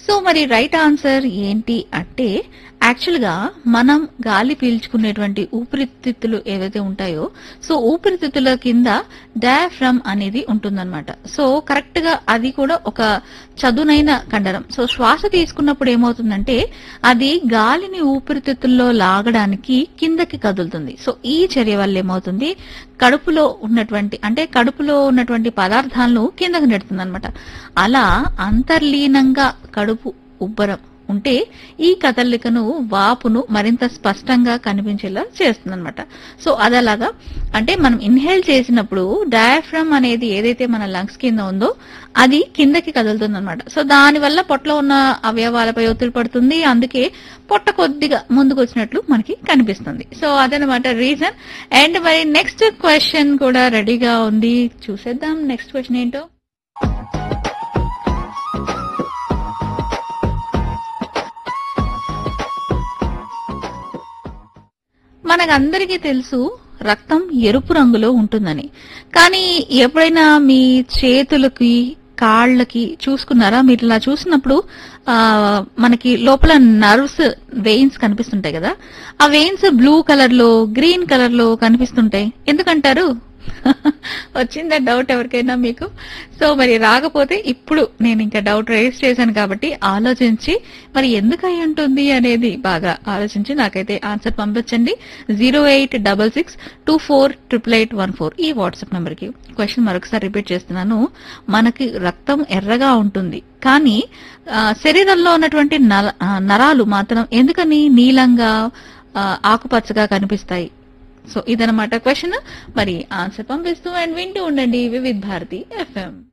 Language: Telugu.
సో మరి రైట్ ఆన్సర్ ఏంటి అంటే యాక్చువల్ గా మనం గాలి పీల్చుకునేటువంటి ఊపిరితిత్తులు ఏవైతే ఉంటాయో సో ఊపిరితిత్తుల కింద డయాఫ్రమ్ అనేది ఉంటుందన్నమాట సో కరెక్ట్ గా అది కూడా ఒక చదునైన కండరం సో శ్వాస తీసుకున్నప్పుడు ఏమవుతుందంటే అది గాలిని ఊపిరితిత్తుల్లో లాగడానికి కిందకి కదులుతుంది సో ఈ చర్య వల్ల ఏమవుతుంది కడుపులో ఉన్నటువంటి అంటే కడుపులో ఉన్నటువంటి పదార్థాలను కిందకి నెడుతుంది అనమాట అలా అంతర్లీనంగా కడుపు ఉబ్బరం ఉంటే ఈ కదలికను వాపును మరింత స్పష్టంగా కనిపించేలా చేస్తుంది అనమాట సో అదలాగా అంటే మనం ఇన్హేల్ చేసినప్పుడు డయాఫ్రమ్ అనేది ఏదైతే మన లంగ్స్ కింద ఉందో అది కిందకి కదులుతుంది అనమాట సో దానివల్ల పొట్టలో ఉన్న అవయవాలపై ఒత్తిడి పడుతుంది అందుకే పొట్ట కొద్దిగా ముందుకు వచ్చినట్లు మనకి కనిపిస్తుంది సో అదనమాట రీజన్ అండ్ మరి నెక్స్ట్ క్వశ్చన్ కూడా రెడీగా ఉంది చూసేద్దాం నెక్స్ట్ క్వశ్చన్ ఏంటో మనకందరికీ తెలుసు రక్తం ఎరుపు రంగులో ఉంటుందని కానీ ఎప్పుడైనా మీ చేతులకి కాళ్ళకి చూసుకున్నారా మీరు ఇలా చూసినప్పుడు ఆ మనకి లోపల నర్వ్స్ వెయిన్స్ కనిపిస్తుంటాయి కదా ఆ వెయిన్స్ బ్లూ కలర్ లో గ్రీన్ కలర్ లో కనిపిస్తుంటాయి ఎందుకంటారు వచ్చిందా డౌట్ ఎవరికైనా మీకు సో మరి రాకపోతే ఇప్పుడు నేను ఇంకా డౌట్ రేస్ చేశాను కాబట్టి ఆలోచించి మరి ఎందుకు అయి ఉంటుంది అనేది బాగా ఆలోచించి నాకైతే ఆన్సర్ పంపించండి zero eight double six two four triple eight one four ఈ వాట్సాప్ నెంబర్ కి క్వశ్చన్ మరొకసారి రిపీట్ చేస్తున్నాను మనకి రక్తం ఎర్రగా ఉంటుంది కానీ ఆ, శరీరంలో ఉన్నటువంటి నల- ఆ, నరాలు మాత్రం ఎందుకని నీలంగా ఆ, ఆకుపచ్చగా కనిపిస్తాయి సో ఇదనమాట క్వశ్చన్ మరి ఆన్సర్ పంపిస్తూ అండ్ వింటూ ఉండండి వివిధ్ భారతి ఎఫ్ఎం